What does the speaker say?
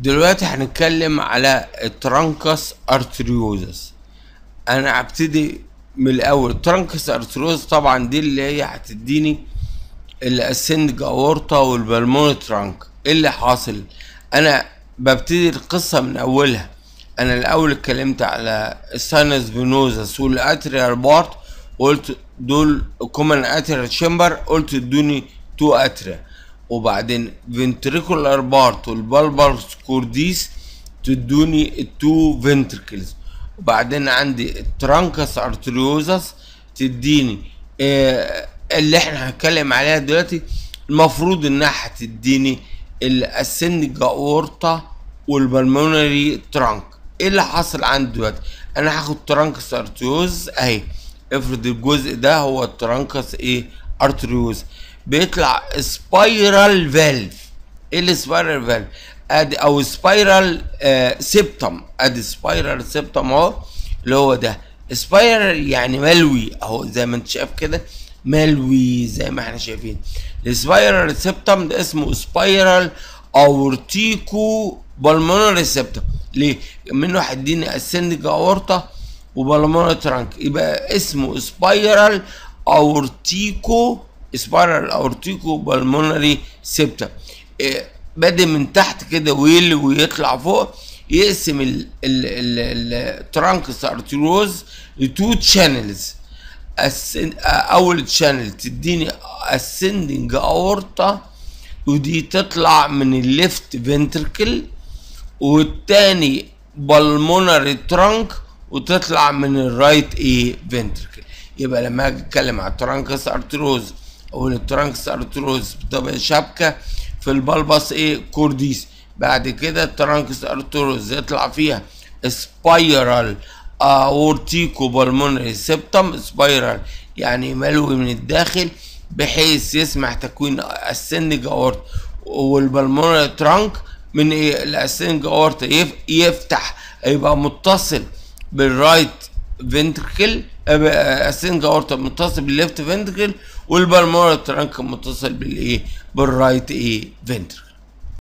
دلوقتي هنتكلم على الترانكس ارتريوزس انا هبتدي من الاول الترانكس ارتريوز طبعا دي اللي هي هتديني الاسندج اورتا والبلمون ترانك ايه اللي حاصل انا ببتدي القصه من اولها انا الاول اتكلمت على الساينس فينوزس والاتريال بارت قلت دول كومن اتريال شمبر قلت ادوني تو اتريا وبعدين فنتريكولار بارت والبالبر كورديس تدوني التو فنتركلز وبعدين عندي الترانكس ارتريوزس تديني آه اللي احنا هنتكلم عليها دلوقتي المفروض انها هتديني الاسندج اورتا والبلمونري ترانك ايه اللي حصل عندي دلوقتي انا هاخد ترانكس ارتريوز اهي افرض الجزء ده هو الترانكس ايه ارتريوز بيطلع سبايرال فالف ايه السبايرال فالف ادي او سبايرال آه سيبتم ادي سبايرال سيبتم اهو اللي هو ده سبايرال يعني ملوي اهو زي ما انت شايف كده ملوي زي ما احنا شايفين السبايرال سيبتم ده اسمه سبايرال اورتيكو بالمونري سيبتم ليه؟ منه هيديني اسندج اورتا وبالمونري ترانك يبقى اسمه سبايرال اورتيكو سبايرال اورتيكو بالمونري سيبتم إيه بادئ من تحت كده ويل ويطلع فوق يقسم الترانكس ارتيروز لتو تشانلز اول تشانل تديني اسندنج اورتا ودي تطلع من الليفت فنتركل والتاني بالمونري ترانك وتطلع من الرايت ايه فنتركل يبقى لما اجي اتكلم على الترانكس ارتيروز او الترانكس ارتيروز بتبقى شبكه في البلبس ايه كورديس بعد كده الترانكس ارتيروز يطلع فيها سبايرال اورتيكو بالمونري سيبتم سبايرال يعني ملوي من الداخل بحيث يسمح تكوين السنج اورت والبلمونري ترانك من ايه الاسنج اورت يفتح يبقى متصل بالرايت فنتركل السنج اورت متصل بالليفت فنتركل والبلمونري ترانك متصل بالايه بالرايت ايه فنتركل